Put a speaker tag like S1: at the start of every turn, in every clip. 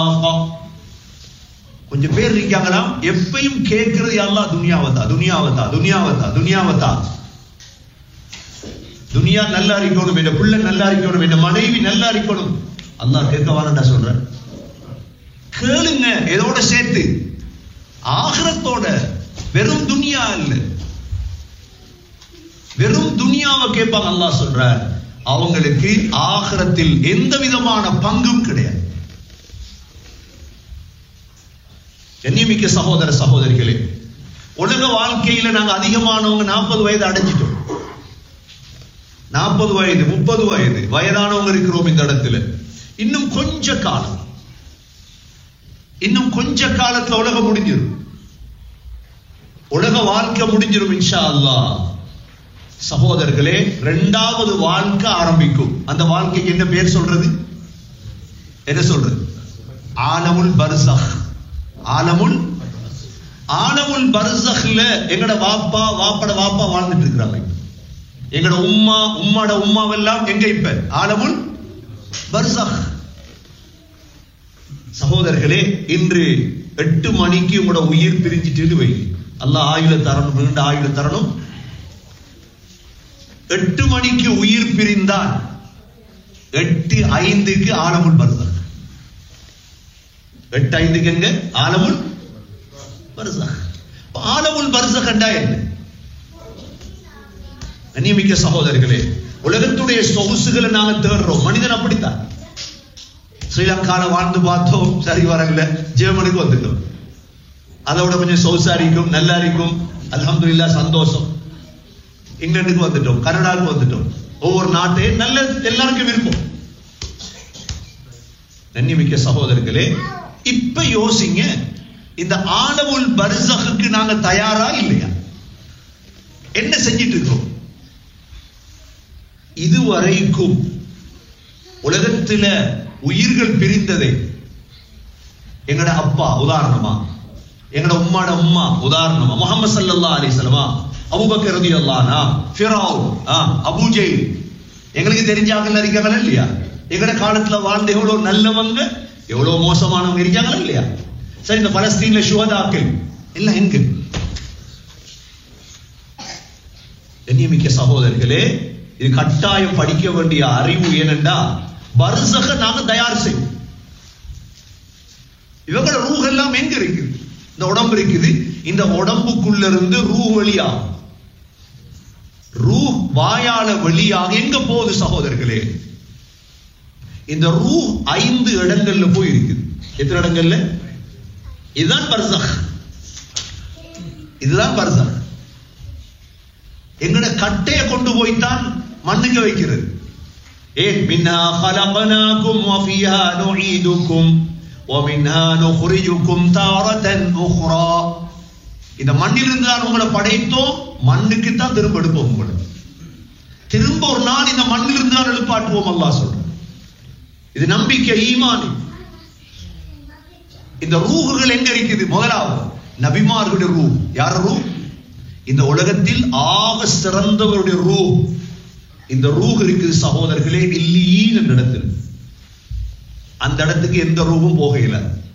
S1: கொஞ்சம் பேர் இருக்காங்களாம் எப்பயும் கேட்கிறது அல்லாஹ் துனியாவத்தா துனியாவத்தா துனியாவத்தா துனியாவத்தா துனியா நல்லா இருக்கணும் என் பிள்ளை நல்லா இருக்கணும் என் மனைவி நல்லா இருக்கணும் அல்லாஹ் கேட்க வாரண்டா சொல்றேன் கேளுங்க எதோட சேர்த்து ஆகிரத்தோட வெறும் துனியா இல்ல வெறும் துனியாவை கேட்பாங்க அல்லாஹ் சொல்ற அவங்களுக்கு ஆகிரத்தில் எந்த விதமான பங்கும் கிடையாது கண்ணியமிக்க சகோதர சகோதரிகளே உலக வாழ்க்கையில நாங்க அதிகமானவங்க நாற்பது வயது அடைஞ்சிட்டோம் நாற்பது வயது முப்பது வயது வயதானவங்க இருக்கிறோம் இந்த இடத்துல இன்னும் கொஞ்ச காலம் இன்னும் கொஞ்ச காலத்துல உலகம் முடிஞ்சிடும் உலக வாழ்க்கை முடிஞ்சிடும் இன்ஷா அல்லாஹ் சகோதரர்களே இரண்டாவது வாழ்க்கை ஆரம்பிக்கும் அந்த வாழ்க்கைக்கு என்ன பேர் சொல்றது என்ன சொல்றது ஆலமுல் பர்சஹ் ஆலமுல் ஆலமுல் பர்சஹ்ல எங்கட வாப்பா வாப்பட வாப்பா வாழ்ந்துட்டு இருக்கிறாங்க எங்கட உம்மா உம்மாட உம்மாவெல்லாம் எங்க இப்ப ஆலமுல் பர்சஹ் சகோதரர்களே இன்று எட்டு மணிக்கு உங்களோட உயிர் பிரிஞ்சிட்டு வை அல்லாஹ் ஆயுள தரணும் நீண்ட ஆயுள தரணும் எட்டு மணிக்கு உயிர் பிரிந்தால் எட்டு ஐந்துக்கு ஆலமுல் பர்சக் எட்டு ஐந்துக்கு எங்க ஆலமுல் பர்சக் ஆலமுல் பர்சக் என்றா என்ன கண்ணியமிக்க சகோதரர்களே உலகத்துடைய சொகுசுகளை நாங்க தேடுறோம் மனிதன் அப்படித்தான் ஸ்ரீலங்கால வாழ்ந்து பார்த்தோம் சரி வரல ஜெர்மனுக்கு வந்துட்டோம் அதோட கொஞ்சம் சொகுசா இருக்கும் நல்லா இருக்கும் அல்ஹம்துலில்லா சந்தோஷம் இங்கிலாந்துக்கு வந்துட்டோம் கனடாவுக்கு வந்துட்டோம் ஒவ்வொரு நாட்டையும் நல்ல எல்லாருக்கும் விருப்பம் கண்ணியமிக்க சகோதரர்களே இப்ப யோசிங்க இந்த ஆலவுல் பர்சகுக்கு நாங்க தயாரா இல்லையா என்ன செஞ்சிட்டு இருக்கோம் இதுவரைக்கும் உலகத்துல உயிர்கள் பிரிந்ததே எங்கட அப்பா உதாரணமா எங்கட உம்மாட உம்மா உதாரணமா முகமது சல்லல்லா அலிசலமா அபுபக்கர் ரதி அல்லானா ஃபிரௌன் அபுஜெய் எங்களுக்கு தெரிஞ்சாங்க இருக்காங்களா இல்லையா எங்கட காலத்துல வாழ்ந்த எவ்வளவு நல்லவங்க எவ்வளவு மோசமானவங்க இருக்காங்களா இல்லையா சரி இந்த பலஸ்தீன்ல சுகதாக்கள் எல்லாம் எங்க கண்ணியமிக்க சகோதரர்களே இது கட்டாயம் படிக்க வேண்டிய அறிவு ஏனென்றா பர்சக நாங்க தயார் செய்யும் இவங்களோட ரூஹ் எல்லாம் எங்க இருக்குது இந்த உடம்பு இருக்குது இந்த உடம்புக்குள்ள இருந்து ரூ வெளியாகும் ரூ வாயால வெளியாக எங்க போகுது சகோதரர்களே இந்த ரூ ஐந்து இடங்கள்ல போய் இருக்குது எத்தனை இடங்கள்ல இதுதான் பர்சக் இதுதான் பர்சக் எங்கட கட்டைய கொண்டு போய்த்தான் மண்ணுக்கு வைக்கிறது ஏன் மின்னா خلقناكم وفيها نعيدكم ومنها نخرجكم تارة أخرى இந்த மண்ணிலிருந்து தான் உங்களை படைத்தோம் மண்ணுக்கு தான் திரும்ப எடுப்போம் உங்களை திரும்ப ஒரு நாள் இந்த மண்ணிலிருந்து தான் எழுப்பாட்டுவோம் அல்லாஹ் சொல்ற இது நம்பிக்கை ஈமான் இந்த ரூகுகள் எங்க இருக்குது முதலாவது நபிமார்களுடைய ரூ யார் ரூ இந்த உலகத்தில் ஆக சிறந்தவருடைய ரூ இந்த ரூஹ் இருக்குது சகோதரர்களே இல்லீன் என்ற இடத்தில் அந்த இடத்துக்கு எந்த ரூபம் போகையில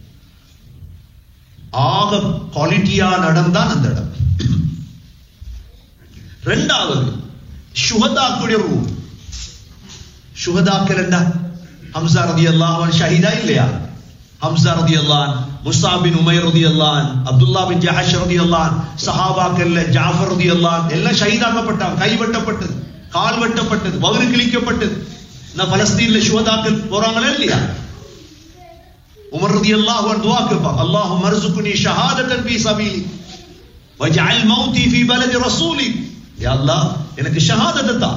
S1: ஆக குவாலிட்டியா நடந்தான் அந்த இடம் ரெண்டாவது சுகதாக்குடைய ரூ சுகதாக்கள் என்ன ஹம்சா ரதி அல்லாஹ் ஷஹீதா இல்லையா ஹம்சா ரதி அல்லான் முசா பின் உமைர் ரதி அல்லான் அப்துல்லா பின் ஜஹஷ் ரதி அல்லான் சஹாபாக்கல்ல ஜாஃபர் ரதி அல்லான் எல்லாம் ஷஹீதாக்கப்பட்டான் கைவட்டப்பட்டது கால் வெட்டப்பட்டது வகுறு கிழிக்கப்பட்டது இந்த பலஸ்தீன்ல சுவதாக்கள் போறாங்களா இல்லையா உமர் ரதி அல்லாஹ் துவா கேட்பாங்க அல்லாஹ் மர்சுக்குனி ஷஹாதத்தன் ஃபீ சபீலி வஜ்அல் மௌதி ஃபீ பலதி ரசூலி யா அல்லாஹ் எனக்கு ஷஹாதத்தை தா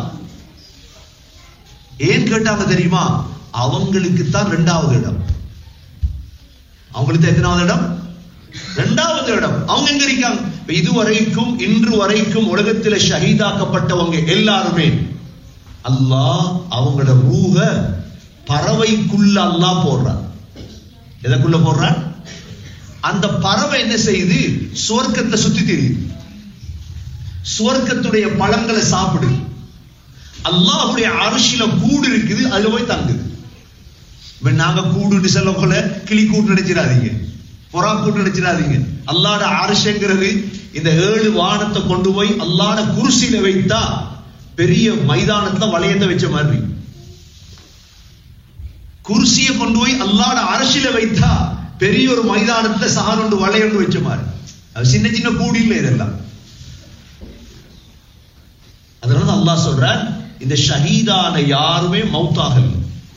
S1: ஏன் கேட்டாங்க தெரியுமா அவங்களுக்கு தான் இரண்டாவது இடம் அவங்களுக்கு எத்தனாவது இடம் இரண்டாவது இடம் அவங்க எங்க இருக்காங்க இதுவரைக்கும் இன்று வரைக்கும் உலகத்தில் ஷஹீதாக்கப்பட்டவங்க எல்லாருமே அல்லாஹ் அவங்களோட ரூக பறவைக்குள்ள அல்லாஹ் போடுறான் எதற்குள்ள போடுறான் அந்த பறவை என்ன செய்யுது சுவர்க்கத்தை சுத்தி தெரியுது சுவர்க்கத்துடைய பழங்களை சாப்பிடுது அல்லாஹுடைய அரிசியில கூடு இருக்குது அதுல போய் தங்குது இப்ப நாங்க கூடுன்னு சொல்ல போல கிளி கூட்டு நினைச்சிடாதீங்க புறா கூட்டு நினைச்சிடாதீங்க அல்லாட அரசுங்கிறது இந்த ஏழு வானத்தை கொண்டு போய் அல்லாட குருசியில வைத்தா பெரிய மைதானத்துல வளையத்தை வச்ச மாதிரி குர்சியை கொண்டு போய் அல்லாட அரசியல வைத்தா பெரிய ஒரு மைதானத்துல சகாரொண்டு வளையொண்டு வச்ச மாதிரி அது சின்ன சின்ன கூடி இல்லை இதெல்லாம் அதனால அல்லாஹ் சொல்றான் இந்த ஷஹீதான யாருமே மௌத்தாகல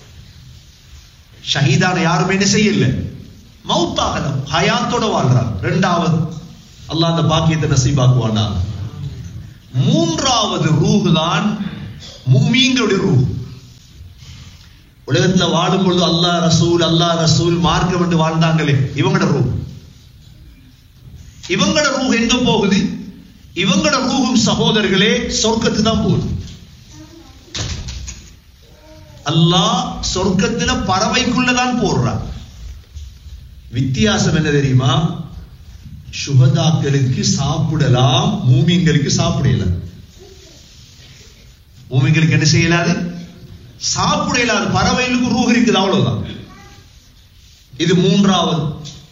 S1: ஷஹீதான யாருமே என்ன செய்யல மௌத்தாகல ஹயாத்தோட வாழ்றான் ரெண்டாவது அல்லாஹ் அந்த பாக்கியத்தை நசீபாக்குவானா மூன்றாவது ரூஹ் தான் மூமீங்களுடைய ரூஹ் உலகத்துல வாழும் பொழுது அல்லாஹ் ரசூல் அல்லாஹ் ரசூல் மார்க்கம் என்று வாழ்ந்தாங்களே இவங்கட ரூ இவங்கட ரூ எங்க போகுது இவங்கட ரூகும் சகோதரர்களே சொர்க்கத்து தான் போகுது அல்லாஹ் சொர்க்கத்துல பறவைக்குள்ளதான் போடுறான் வித்தியாசம் என்ன தெரியுமா சுகதாக்களுக்கு சாப்பிடலாம் மூமிங்களுக்கு சாப்பிடல மூமிங்களுக்கு என்ன செய்யலாது சாப்பிட இல்லாத பறவைகளுக்கு ரூஹ் இருக்குது அவ்வளவுதான் இது மூன்றாவது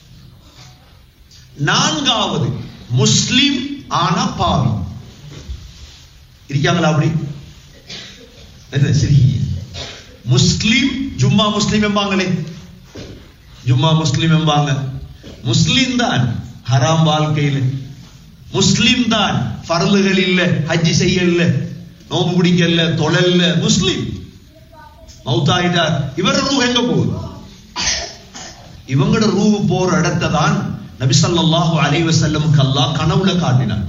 S1: நான்காவது முஸ்லிம் ஆன பாவி இருக்காங்களா அப்படி என்ன சரி முஸ்லிம் ஜும்மா முஸ்லிம் என்பாங்களே ஜும்மா முஸ்லிம் என்பாங்க முஸ்லிம் தான் ஹராம் வாழ்க்கையில் முஸ்லிம் தான் பரலுகள் இல்ல ஹஜ்ஜி செய்ய இல்ல நோம்பு பிடிக்கல தொழல்ல முஸ்லிம் மௌத்தாயிட்டார் இவர ரூ எங்க போகுது இவங்களோட ரூ போற இடத்தை தான் நபி ஸல்லல்லாஹு அலைஹி வஸல்லமுக்கு அல்லாஹ் கனவுல காட்டினார்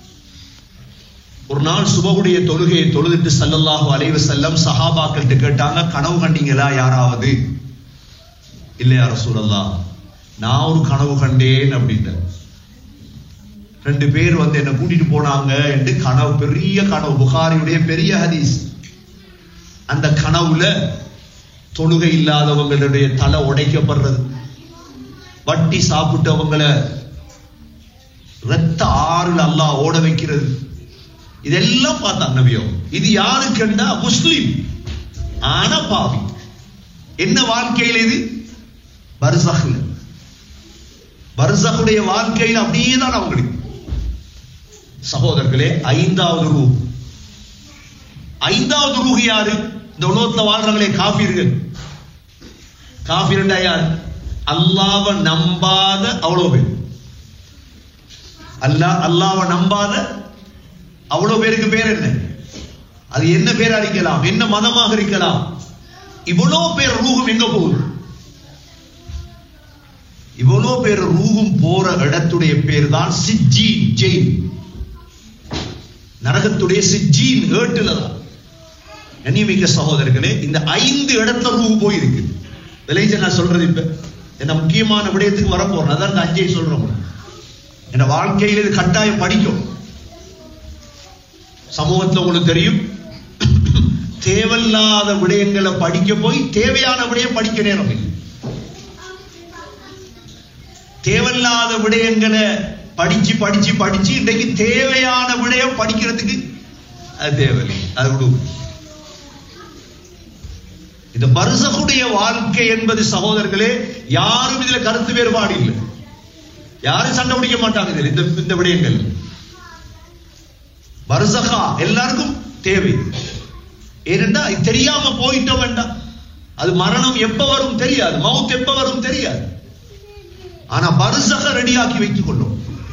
S1: ஒரு நாள் சுபகுடைய தொழுகையை தொழுதுட்டு ஸல்லல்லாஹு அலைஹி வஸல்லம் சஹாபாக்கள்கிட்ட கேட்டாங்க கனவு கண்டீங்களா யாராவது இல்லையா ரசூலல்லாஹ் நான் ஒரு கனவு கண்டேன் அப்படின்ட்டு ரெண்டு பேர் வந்து என்ன கூட்டிட்டு போனாங்க என்று கனவு பெரிய கனவு புகாரியுடைய பெரிய ஹதீஸ் அந்த கனவுல தொழுகை இல்லாதவங்களுடைய தலை உடைக்கப்படுறது வட்டி சாப்பிட்டவங்களை ரத்த ஆறுல அல்லாஹ் ஓட வைக்கிறது இதெல்லாம் பார்த்தான் நபியோ இது யாருக்குண்டா முஸ்லிம் ஆனா பாவி என்ன வாழ்க்கையில் இது பர்சஹ்ல பர்சஹுடைய வாழ்க்கையில் அப்படியே தான் அவங்களுக்கு சகோதரர்களே ஐந்தாவது ரூ ஐந்தாவது ரூஹ் யாரு இந்த உலகத்துல வாழ்றாங்களே காபீர்கள் காபீர்டா யார் அல்லாவ நம்பாத அவ்வளவு பேர் அல்லாஹ் அல்லாவ நம்பாத அவ்வளவு பேருக்கு பேர் என்ன அது என்ன பேர் அடிக்கலாம் என்ன மதமாக இருக்கலாம் இவ்வளவு பேர் ரூகும் எங்க போகுது இவ்வளவு பேர் ரூகும் போற இடத்துடைய பேர் தான் சிஜ்ஜீன் ஜெயில் நரகத்துடைய சிஜ்ஜீன் ஏட்டுல தான் கண்ணியமிக்க சகோதரர்களே இந்த ஐந்து இடத்துல ரூ போயிருக்கு விளைஞ்ச நான் சொல்றது இப்ப என்ன முக்கியமான விடயத்துக்கு வர போறேன் அதான் இந்த அஞ்சை சொல்றோம் என்ன வாழ்க்கையில் இது கட்டாயம் படிக்கும் சமூகத்துல உங்களுக்கு தெரியும் தேவையில்லாத விடயங்களை படிக்க போய் தேவையான விடயம் படிக்க நேரம் இல்லை தேவையில்லாத விடயங்களை படிச்சு படிச்சு படிச்சு இன்றைக்கு தேவையான விடயம் படிக்கிறதுக்கு அது தேவையில்லை அது விடு இந்த பரிசகுடைய வாழ்க்கை என்பது சகோதரர்களே யாரும் இதுல கருத்து வேறுபாடு இல்லை யாரும் சண்டை பிடிக்க மாட்டாங்க இதில் இந்த இந்த விடயங்கள் பர்சகா எல்லாருக்கும் தேவை ஏனென்றா இது தெரியாம போயிட்டோம் வேண்டாம் அது மரணம் எப்ப வரும் தெரியாது மவுத் எப்ப வரும் தெரியாது ஆனா பர்சக ரெடியாக்கி வைத்துக் கொள்ளும்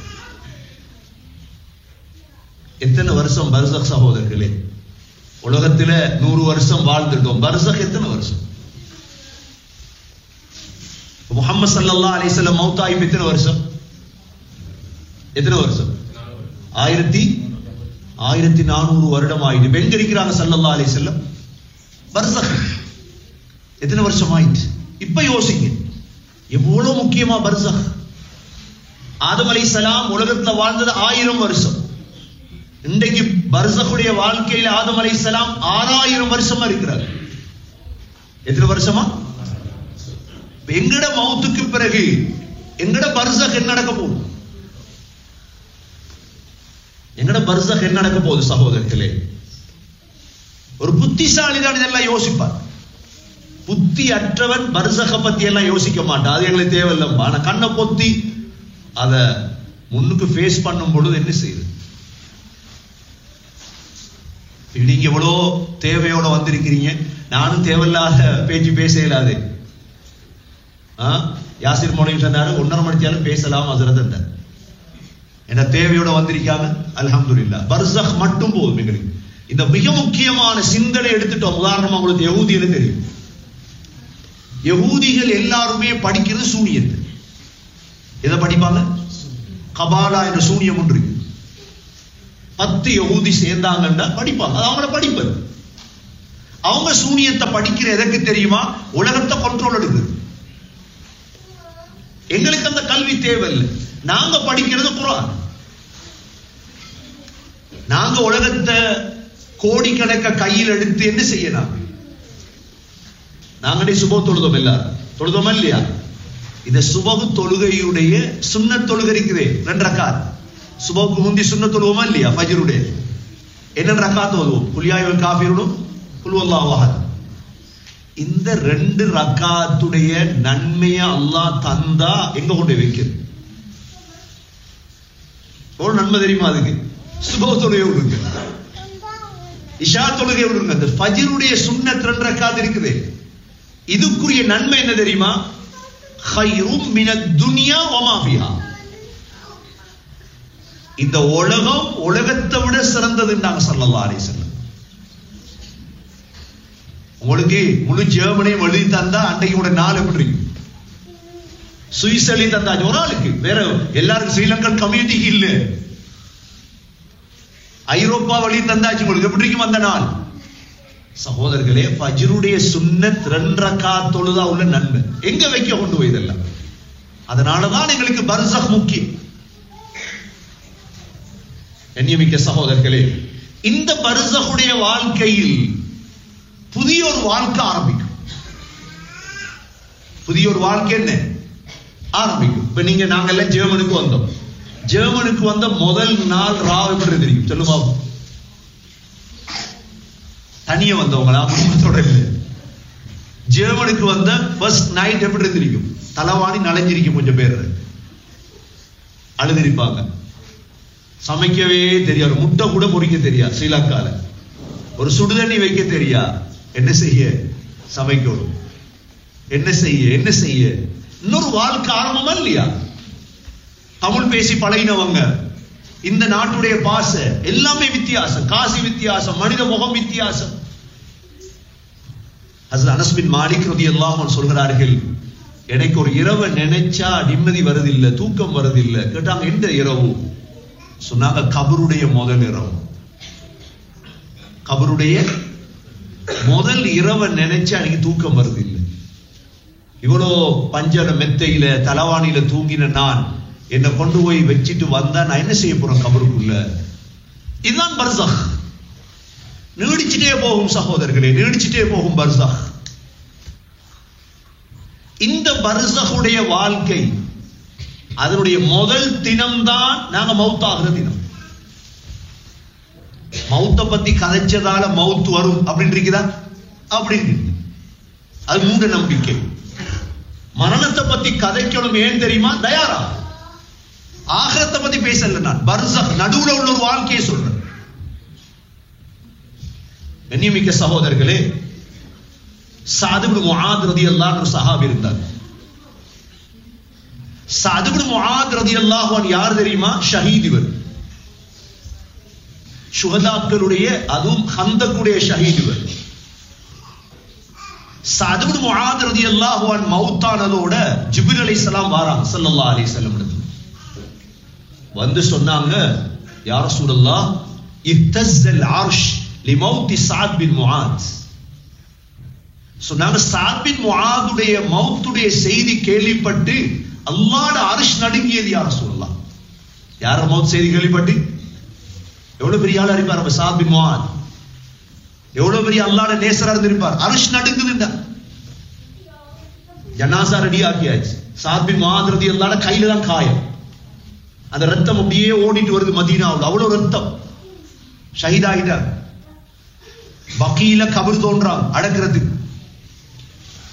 S1: எத்தனை வருஷம் பர்சக் சகோதரர்களே உலகத்துல நூறு வருஷம் வாழ்ந்துட்டோம் பர்சக் எத்தனை வருஷம் முகமது சல்லா அலிஸ்லாம் மௌத்தாயிப் எத்தனை வருஷம் எத்தனை வருஷம் ஆயிரத்தி ஆயிரத்தி நானூறு வருடம் ஆயிட்டு எங்க இருக்கிறாங்க சல்லல்லா அலி செல்லம் பர்சக் எத்தனை வருஷம் ஆயிட்டு இப்ப யோசிங்க எவ்வளவு முக்கியமா பர்சக் ஆதம் அலை சலாம் உலகத்துல வாழ்ந்தது ஆயிரம் வருஷம் இன்றைக்கு பர்சகுடைய வாழ்க்கையில ஆதம் அலை சலாம் ஆறாயிரம் வருஷமா இருக்கிறார் எத்தனை வருஷமா எங்கட மௌத்துக்கு பிறகு எங்கட பர்சக் என்ன நடக்க போகுது எங்கட பர்சக் என்ன நடக்க போகுது சகோதரர்களே ஒரு புத்திசாலி தான் இதெல்லாம் யோசிப்பார் புத்தி அற்றவன் பரிசக பத்தி எல்லாம் யோசிக்க மாட்டான் அது எங்களுக்கு தேவையில்லம்பா ஆனா கண்ணை பொத்தி அத முன்னுக்கு ஃபேஸ் பண்ணும் பொழுது என்ன செய்யுது இப்ப நீங்க எவ்வளோ தேவையோட வந்திருக்கிறீங்க நானும் தேவையில்லாத பேச்சு பேச இயலாது ஆ? யாசிர் மௌலியும் சொன்னாரு ஒன்றரை மணித்தியாலும் பேசலாம் ஹசரத் என்ன தேவையோட வந்திருக்காங்க அல்ஹம்துலில்லாஹ் பர்சக் மட்டும் போதும் எங்களுக்கு இந்த மிக முக்கியமான சிந்தனை எடுத்துட்டோம் உதாரணமா உங்களுக்கு யகூதின்னு தெரியும் யகூதிகள் எல்லாருமே படிக்கிறது சூனியத்தை எதை படிப்பாங்க கபாலா என்ற சூனியம் ஒன்று இருக்கு பத்து யகூதி சேர்ந்தாங்கன்னா படிப்பாங்க அது அவங்கள படிப்பது அவங்க சூனியத்தை படிக்கிற எதற்கு தெரியுமா உலகத்தை கண்ட்ரோல் எடுக்குது எங்களுக்கு அந்த கல்வி தேவையில்லை நாங்க படிக்கிறது குரான் நாங்க உலகத்தை கோடிக்கணக்க கையில் எடுத்து என்ன செய்யலாம் நாங்களே சுப தொழுதோம் எல்லாரும் தொழுதோமா இல்லையா இந்த சுபகு தொழுகையுடைய சுண்ண தொழுகை இருக்குதே ரெண்டு ரக்காத் சுபகுக்கு முந்தி சுண்ண தொழுவோமா இல்லையா ஃபஜ்ருடைய என்ன ரக்காத் ஓதுவோம் குலியாயுல் காஃபிருடும் குல்வல்லாஹு அஹத் இந்த ரெண்டு ரக்காத்துடைய நன்மைய அல்லாஹ் தந்தா எங்க கொண்டு போய் வைக்கிறது எவ்வளவு நன்மை தெரியுமா அதுக்கு சுப தொழுகை விடுங்க இஷா தொழுகை விடுங்க இந்த ஃபஜ்ருடைய சுன்னத் ரெண்டு ரக்காத் இருக்குது இதுக்குரிய நன்மை என்ன தெரியுமா ஹைரும் மினத் துனியா வமா ஃபிஹா இந்த உலகம் உலகத்தை விட சிறந்ததுன்னாங்க ஸல்லல்லாஹு அலைஹி வஸல்லம் உங்களுக்கு முழு ஜெர்மனியும் எழுதி தந்தா அன்றைக்கு உடைய நாள் எப்படி இருக்கு சுவிஸ் எழுதி தந்தாச்சு ஒரு ஆளுக்கு வேற எல்லாருக்கும் ஸ்ரீலங்கன் கம்யூனிட்டி இல்ல ஐரோப்பா வழி தந்தாச்சு உங்களுக்கு எப்படி இருக்கும் அந்த நாள் சகோதரர்களே ஃபஜ்ருடைய சுன்னத் ரெண்டரக்கா தொழுதா உள்ள நன்மை எங்க வைக்க கொண்டு போய் இதெல்லாம் அதனாலதான் எங்களுக்கு பர்சக் முக்கியம் எண்ணியமிக்க சகோதரர்களே இந்த பர்சகுடைய வாழ்க்கையில் புதிய ஒரு வாழ்க்கை ஆரம்பிக்கும் புதிய ஒரு வாழ்க்கை என்ன ஆரம்பிக்கும் இப்ப நீங்க நாங்க எல்லாம் ஜெர்மனுக்கு வந்தோம் ஜெர்மனுக்கு வந்த முதல் நாள் ராவ் எப்படி தெரியும் சொல்லுமா தனிய வந்தவங்களா குடும்பத்தோட இல்ல ஜெர்மனுக்கு வந்த ஃபர்ஸ்ட் நைட் எப்படி இருந்திருக்கும் தலவாணி நனைஞ்சிருக்கும் கொஞ்சம் பேர் அழுதிருப்பாங்க சமைக்கவே தெரியாது முட்டை கூட பொறிக்க தெரியாது ஸ்ரீலங்கால ஒரு சுடுதண்ணி வைக்க தெரியா என்ன செய்ய சமைக்கணும் என்ன செய்ய என்ன செய்ய இன்னொரு வாழ்க்கை ஆரம்பமா இல்லையா தமிழ் பேசி பழகினவங்க இந்த நாட்டுடைய பாச எல்லாமே வித்தியாசம் காசி வித்தியாசம் மனித முகம் வித்தியாசம் அது அனஸ்பின் மாலிக் ரதி எல்லாம் சொல்கிறார்கள் எனக்கு ஒரு இரவை நினைச்சா நிம்மதி வருதில்லை தூக்கம் வருதில்லை கேட்டாங்க எந்த இரவு சொன்னாங்க கபருடைய முதல் இரவு கபருடைய முதல் இரவை நினைச்சா எனக்கு தூக்கம் வருது இல்லை இவ்வளோ பஞ்சன மெத்தையில தலவாணியில தூங்கின நான் என்னை கொண்டு போய் வச்சுட்டு வந்தா நான் என்ன செய்ய போறேன் கபருக்குள்ள இதுதான் பர்சக் நீடிச்சுட்டே போகும் சகோதரர்களே நீடிச்சுட்டே போகும் பர்சக் இந்த பர்சகுடைய வாழ்க்கை அதனுடைய முதல் தினம்தான் நாங்க மவுத்தாகிற தினம் மவுத்த பத்தி கதைச்சதால மவுத்து வரும் அப்படின்னு இருக்குதா அப்படின்னு இருக்கு. அது மூட நம்பிக்கை மரணத்தை பத்தி கதைக்கணும் ஏன் தெரியுமா தயாரா ஆகரத்தை பத்தி பேசல நான் பர்சக் நடுவுல உள்ள ஒரு வாழ்க்கையை சொல்றேன் கண்ணியமிக்க சகோதரர்களே சாதுபு முஆத் ரதியல்லாஹு ஒரு சஹாபி இருந்தார் சாதுபு முஆத் ரதியல்லாஹு அன்ஹு யார் தெரியுமா ஷஹீத் இவர் சுகதாக்களுடைய அதுவும் ஹந்தக்குடைய ஷஹீத் இவர் சதுபு முஆத் ரதியல்லாஹு அன்ஹு மௌத்தானதோட ஜிப்ரீல் அலைஹிஸ்ஸலாம் வாராங்க ஸல்லல்லாஹு அலைஹி வஸல்லம் இடத்துல வந்து சொன்னாங்க யா ரசூலல்லாஹ் இஹ்தஸ்ஸல் அர்ஷ் லிமௌத்தி சாத் பின் முஆத் சொன்னாங்க சாத் பின் முஆதுடைய மௌத்துடைய செய்தி கேள்விப்பட்டு அல்லாஹ்ட அரிஷ் நடுங்கியது யா ரசூலல்லாஹ் யார மௌத் செய்தி கேள்விப்பட்டு எவ்வளவு பெரிய ஆளா இருப்பார் நம்ம சாத் பின் முஆத் எவ்வளவு பெரிய அல்லாஹ்ட நேசரா இருந்திருப்பார் அரிஷ் நடுங்குதுண்டா ஜனாசா ரெடி ஆக்கியாச்சு சாத் பின் முஆத் ரலியல்லாஹு கையில தான் காயம் அந்த ரத்தம் அப்படியே ஓடிட்டு வருது மதீனாவில் அவ்வளவு ரத்தம் ஷஹீதாகிட்டார் பக்கீல கபர் தோன்றாங்க அடக்கிறதுக்கு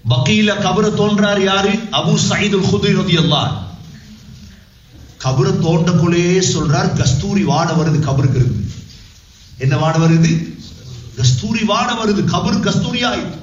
S1: பக்கீல கபர தோன்றார் யாரு அபு சயீதுல் குத்ரி ரலியல்லாஹு கபர தோண்டக்குள்ளே சொல்றார் கஸ்தூரி வாட வருது கபருக்கு இருக்கு என்ன வாட வருது கஸ்தூரி வாட வருது கபர் கஸ்தூரி ஆயிட்டு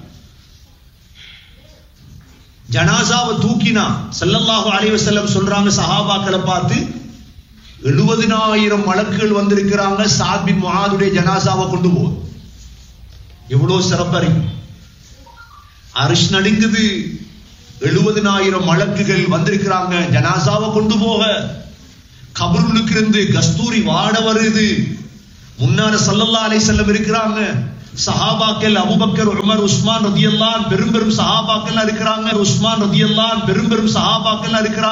S1: ஜனாசாவை தூக்கினா ஸல்லல்லாஹு அலைஹி வஸல்லம் சொல்றாங்க சஹாபாக்களை பார்த்து எழுபதினாயிரம் மலக்குகள் வந்திருக்கிறாங்க சாத் பின் முஆதுடைய ஜனாசாவை கொண்டு போ எவ்வளவு சிறப்பறி அரிஷ் நடுங்குது எழுபதினாயிரம் மலக்குகள் வந்திருக்கிறாங்க ஜனாசாவை கொண்டு போக கபர்களுக்கு இருந்து கஸ்தூரி வாட வருது முன்னால சல்லல்லா அலைஹி வஸல்லம் இருக்கிறாங்க சஹாபாக்கள் அபூபக்கர் உமர் உஸ்மான் ரதியல்லான் பெரும் பெரும் சஹாபாக்கள் இருக்கிறாங்க உஸ்மான் ரதியல்லான் பெரும் பெரும் சஹாபாக்கள் இருக்கிறாங்க